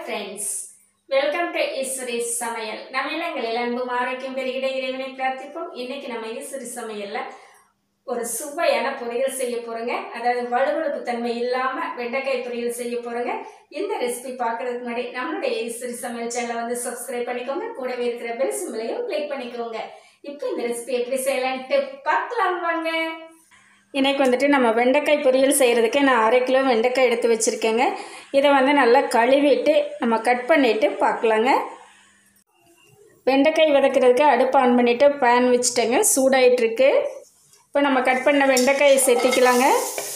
Friends welcome to Eswari சமையல் நம்ம இல்லங்களில் அன்பும் ஆரோக்கியம் பெருகிட இறைவனை பிரார்த்திப்போம் இன்னைக்கு நம்ம ஈஸ்வரி சமையல்ல ஒரு சுவையான பொரியல் செய்ய போறோங்க அதாவது வலுவழுப்பு தன்மை இல்லாம வெண்டைக்காய் பொரியல் செய்ய போறோங்க இந்த ரெசிபி பார்க்கறதுக்கு முன்னாடி நம்மளுடைய ஈஸ்வரி சமையல் சேனலை வந்து சப்ஸ்கிரைப் பண்ணிக்கோங்க கூடவே இருக்கிற பெல் சிம்பிளையும் கிளிக் பண்ணிக்கோங்க இப்போ இந்த ரெசிபி எப்படி செய்யலான்ட்டு பார்க்கலாம் வாங்க இன்னைக்கு வந்துட்டு நம்ம வெண்டைக்காய் பொரியல் செய்கிறதுக்கு நான் அரை கிலோ வெண்டைக்காய் எடுத்து வச்சுருக்கேங்க இதை வந்து நல்லா கழுவிட்டு நம்ம கட் பண்ணிவிட்டு பார்க்கலாங்க வெண்டைக்காய் வதக்கிறதுக்கு அடுப்பு ஆன் பண்ணிவிட்டு பேன் வச்சுட்டேங்க சூடாயிட்ருக்கு இப்போ நம்ம கட் பண்ண வெண்டைக்காயை சேர்த்திக்கலாங்க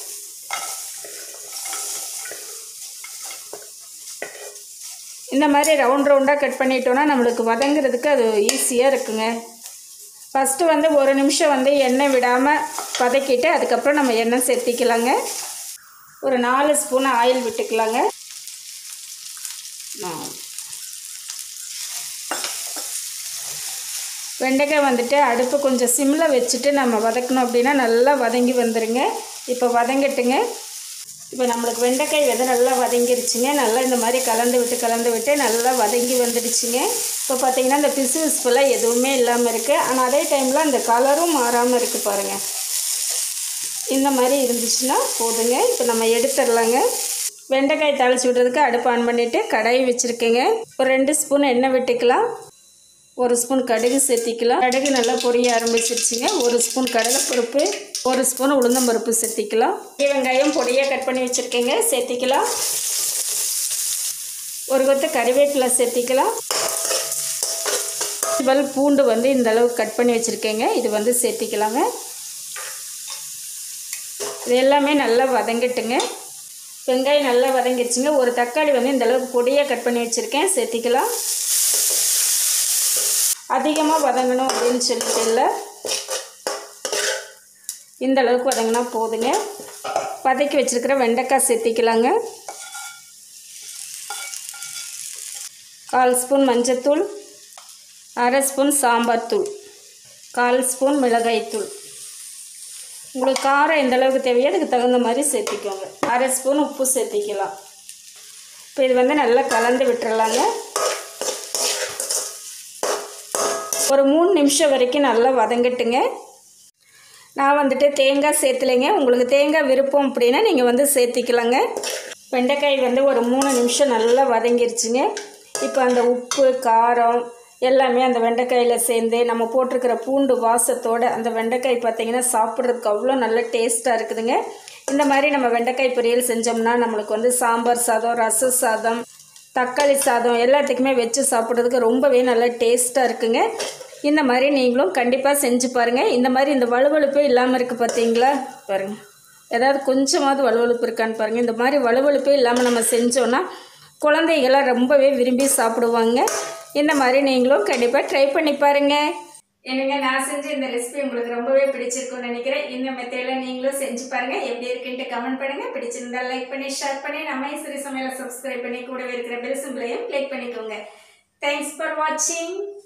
இந்த மாதிரி ரவுண்ட் ரவுண்டாக கட் பண்ணிட்டோன்னா நம்மளுக்கு வதங்குறதுக்கு அது ஈஸியாக இருக்குங்க ஃபஸ்ட்டு வந்து ஒரு நிமிஷம் வந்து எண்ணெய் விடாமல் வதக்கிட்டு அதுக்கப்புறம் நம்ம எண்ணெய் சேர்த்திக்கலாங்க ஒரு நாலு ஸ்பூன் ஆயில் விட்டுக்கலாங்க நாலு. வெண்டைக்காய் வந்துட்டு அடுப்பு கொஞ்சம் சிம்மில் வச்சுட்டு நம்ம வதக்கணும் அப்படின்னா நல்லா வதங்கி வந்துடுங்க இப்போ வதங்கட்டுங்க இப்போ நம்மளுக்கு வெண்டைக்காய் விதை நல்லா வதங்கிருச்சுங்க நல்லா இந்த மாதிரி கலந்து விட்டு கலந்து விட்டு நல்லா வதங்கி வந்துடுச்சுங்க இப்போ பார்த்தீங்கன்னா இந்த பிசு பிசுப்பெல்லாம் எதுவுமே இல்லாமல் இருக்குது ஆனால் அதே டைமில் அந்த கலரும் மாறாமல் இருக்குது பாருங்கள் இந்த மாதிரி இருந்துச்சுன்னா போதுங்க இப்போ நம்ம எடுத்துடலாங்க வெண்டைக்காய் தாளிச்சு விடுறதுக்கு அடுப்பு ஆன் பண்ணிவிட்டு கடாய் வச்சுருக்கேங்க ஒரு ரெண்டு ஸ்பூன் எண்ணெய் விட்டுக்கலாம் ஒரு ஸ்பூன் கடுகு சேர்த்திக்கலாம் கடுகு நல்லா பொரிய ஆரம்பிச்சிருச்சுங்க ஒரு ஸ்பூன் கடலைப்பருப்பு ஒரு ஸ்பூன் உளுந்தம்பருப்பு சேர்த்திக்கலாம் பெரிய வெங்காயம் பொடியாக கட் பண்ணி வச்சுருக்கேங்க சேர்த்திக்கலாம் ஒரு கொத்து கறிவேப்பிலை சேர்த்திக்கலாம் பல் பூண்டு வந்து இந்த அளவுக்கு கட் பண்ணி வச்சுருக்கேங்க இது வந்து சேர்த்திக்கலாங்க இது எல்லாமே நல்லா வதங்கட்டுங்க வெங்காயம் நல்லா வதங்கிடுச்சுங்க ஒரு தக்காளி வந்து இந்த அளவுக்கு பொடியாக கட் பண்ணி வச்சுருக்கேன் சேர்த்திக்கலாம் அதிகமாக வதங்கணும் அப்படின்னு சொல்லிட்டு இல்லை இந்த அளவுக்கு வதங்கினா போதுங்க வதக்கி வச்சுருக்கிற வெண்டைக்காய் சேர்த்திக்கலாங்க கால் ஸ்பூன் மஞ்சத்தூள் அரை ஸ்பூன் சாம்பார் தூள் கால் ஸ்பூன் மிளகாய்த்தூள் உங்களுக்கு காரம் எந்த அளவுக்கு தேவையோ அதுக்கு தகுந்த மாதிரி சேர்த்திக்கோங்க அரை ஸ்பூன் உப்பு சேர்த்திக்கலாம் இப்போ இது வந்து நல்லா கலந்து விட்டுறலாங்க ஒரு மூணு நிமிஷம் வரைக்கும் நல்லா வதங்கட்டுங்க நான் வந்துட்டு தேங்காய் சேர்த்துலைங்க உங்களுக்கு தேங்காய் விருப்பம் அப்படின்னா நீங்கள் வந்து சேர்த்திக்கலாங்க வெண்டைக்காய் வந்து ஒரு மூணு நிமிஷம் நல்லா வதங்கிருச்சுங்க இப்போ அந்த உப்பு காரம் எல்லாமே அந்த வெண்டைக்காயில் சேர்ந்து நம்ம போட்டிருக்கிற பூண்டு வாசத்தோடு அந்த வெண்டைக்காய் பார்த்திங்கன்னா சாப்பிட்றதுக்கு அவ்வளோ நல்ல டேஸ்ட்டாக இருக்குதுங்க இந்த மாதிரி நம்ம வெண்டைக்காய் பொரியல் செஞ்சோம்னா நம்மளுக்கு வந்து சாம்பார் சாதம் ரச சாதம் தக்காளி சாதம் எல்லாத்துக்குமே வச்சு சாப்பிட்றதுக்கு ரொம்பவே நல்ல டேஸ்ட்டாக இருக்குங்க இந்த மாதிரி நீங்களும் கண்டிப்பாக செஞ்சு பாருங்கள் இந்த மாதிரி இந்த வலுவழுப்பே இல்லாமல் இருக்குது பார்த்தீங்களா பாருங்கள் ஏதாவது கொஞ்சமாவது வலுவழுப்பு இருக்கான்னு பாருங்கள் இந்த மாதிரி வலுவழுப்பே இல்லாமல் நம்ம செஞ்சோன்னா குழந்தைகள்லாம் ரொம்பவே விரும்பி சாப்பிடுவாங்க இந்த மாதிரி நீங்களும் கண்டிப்பாக ட்ரை பண்ணி பாருங்கள் என்னங்க நான் செஞ்ச இந்த ரெசிபி உங்களுக்கு ரொம்பவே பிடிச்சிருக்கும்னு நினைக்கிறேன் இந்த மெத்தடில் நீங்களும் செஞ்சு பாருங்க எப்படி இருக்குன்ட்டு கமெண்ட் பண்ணுங்க பிடிச்சிருந்தா லைக் பண்ணி ஷேர் பண்ணி நம்ம சிறு சமையலை சப்ஸ்கிரைப் பண்ணி கூடவே இருக்கிற பெல் சிம்பிளையும் கிளிக் பண்ணிக்கோங்க தேங்க்ஸ் ஃபார் வாட்சிங்